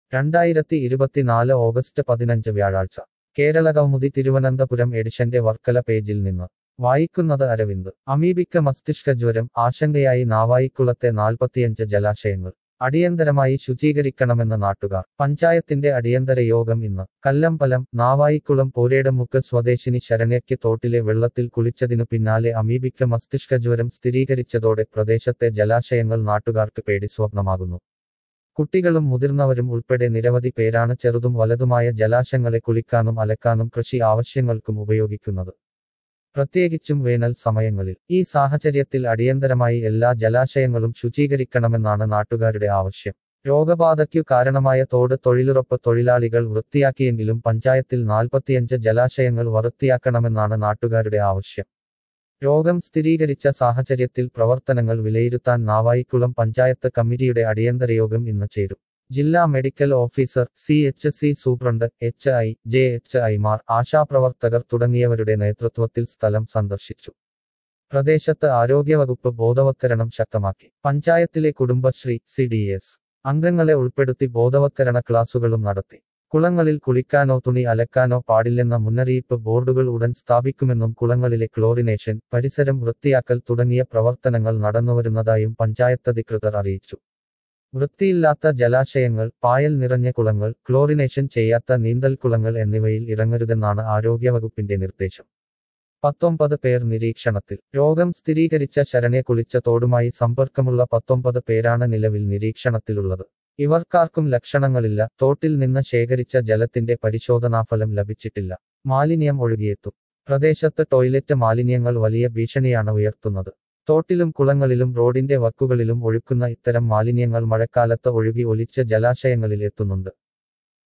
രണ്ടായിരത്തി ഇരുപത്തിനാല് ഓഗസ്റ്റ് പതിനഞ്ച് വ്യാഴാഴ്ച കേരള കൗമുദി തിരുവനന്തപുരം എഡിഷന്റെ വർക്കല പേജിൽ നിന്ന് വായിക്കുന്നത് അരവിന്ദ് അമീബിക്ക മസ്തിഷ്ക ജ്വരം ആശങ്കയായി നാവായിക്കുളത്തെ നാൽപ്പത്തിയഞ്ച് ജലാശയങ്ങൾ അടിയന്തരമായി ശുചീകരിക്കണമെന്ന് നാട്ടുകാർ പഞ്ചായത്തിന്റെ അടിയന്തര യോഗം ഇന്ന് കല്ലമ്പലം നാവായിക്കുളം പോരേടമുക്ക് സ്വദേശിനി ശരണ്യയ്ക്ക് തോട്ടിലെ വെള്ളത്തിൽ കുളിച്ചതിനു പിന്നാലെ അമീബിക്ക മസ്തിഷ്ക ജ്വരം സ്ഥിരീകരിച്ചതോടെ പ്രദേശത്തെ ജലാശയങ്ങൾ നാട്ടുകാർക്ക് പേടിസ്വപ്നമാകുന്നു കുട്ടികളും മുതിർന്നവരും ഉൾപ്പെടെ നിരവധി പേരാണ് ചെറുതും വലതുമായ ജലാശയങ്ങളെ കുളിക്കാനും അലക്കാനും കൃഷി ആവശ്യങ്ങൾക്കും ഉപയോഗിക്കുന്നത് പ്രത്യേകിച്ചും വേനൽ സമയങ്ങളിൽ ഈ സാഹചര്യത്തിൽ അടിയന്തരമായി എല്ലാ ജലാശയങ്ങളും ശുചീകരിക്കണമെന്നാണ് നാട്ടുകാരുടെ ആവശ്യം രോഗബാധയ്ക്കു കാരണമായ തോട് തൊഴിലുറപ്പ് തൊഴിലാളികൾ വൃത്തിയാക്കിയെങ്കിലും പഞ്ചായത്തിൽ നാൽപ്പത്തിയഞ്ച് ജലാശയങ്ങൾ വൃത്തിയാക്കണമെന്നാണ് നാട്ടുകാരുടെ ആവശ്യം രോഗം സ്ഥിരീകരിച്ച സാഹചര്യത്തിൽ പ്രവർത്തനങ്ങൾ വിലയിരുത്താൻ നാവായിക്കുളം പഞ്ചായത്ത് കമ്മിറ്റിയുടെ അടിയന്തര യോഗം ഇന്ന് ചേരും ജില്ലാ medical officer C H C superintendent H I J H ഐമാർ ആശാപ്രവർത്തകർ തുടങ്ങിയവരുടെ നേതൃത്വത്തിൽ സ്ഥലം സന്ദർശിച്ചു പ്രദേശത്ത് ആരോഗ്യവകുപ്പ് ബോധവത്കരണം ശക്തമാക്കി പഞ്ചായത്തിലെ കുടുംബശ്രീ സി ഡി എസ് അംഗങ്ങളെ ഉൾപ്പെടുത്തി ബോധവത്കരണ ക്ലാസുകളും നടത്തി കുളങ്ങളിൽ കുളിക്കാനോ തുണി അലക്കാനോ പാടില്ലെന്ന മുന്നറിയിപ്പ് ബോർഡുകൾ ഉടൻ സ്ഥാപിക്കുമെന്നും കുളങ്ങളിലെ ക്ലോറിനേഷൻ പരിസരം വൃത്തിയാക്കൽ തുടങ്ങിയ പ്രവർത്തനങ്ങൾ നടന്നുവരുന്നതായും പഞ്ചായത്തധികൃതർ അറിയിച്ചു വൃത്തിയില്ലാത്ത ജലാശയങ്ങൾ പായൽ നിറഞ്ഞ കുളങ്ങൾ ക്ലോറിനേഷൻ ചെയ്യാത്ത നീന്തൽക്കുളങ്ങൾ എന്നിവയിൽ ഇറങ്ങരുതെന്നാണ് ആരോഗ്യവകുപ്പിന്റെ നിർദ്ദേശം പത്തൊമ്പത് പേർ നിരീക്ഷണത്തിൽ രോഗം സ്ഥിരീകരിച്ച ശരണെ കുളിച്ച തോടുമായി സമ്പർക്കമുള്ള പത്തൊമ്പത് പേരാണ് നിലവിൽ നിരീക്ഷണത്തിലുള്ളത് ഇവർക്കാർക്കും ലക്ഷണങ്ങളില്ല തോട്ടിൽ നിന്ന് ശേഖരിച്ച ജലത്തിന്റെ പരിശോധനാഫലം ലഭിച്ചിട്ടില്ല മാലിന്യം ഒഴുകിയെത്തും പ്രദേശത്ത് ടോയ്ലറ്റ് മാലിന്യങ്ങൾ വലിയ ഭീഷണിയാണ് ഉയർത്തുന്നത് തോട്ടിലും കുളങ്ങളിലും റോഡിന്റെ വക്കുകളിലും ഒഴുക്കുന്ന ഇത്തരം മാലിന്യങ്ങൾ മഴക്കാലത്ത് ഒഴുകി ഒലിച്ച് ജലാശയങ്ങളിൽ എത്തുന്നുണ്ട്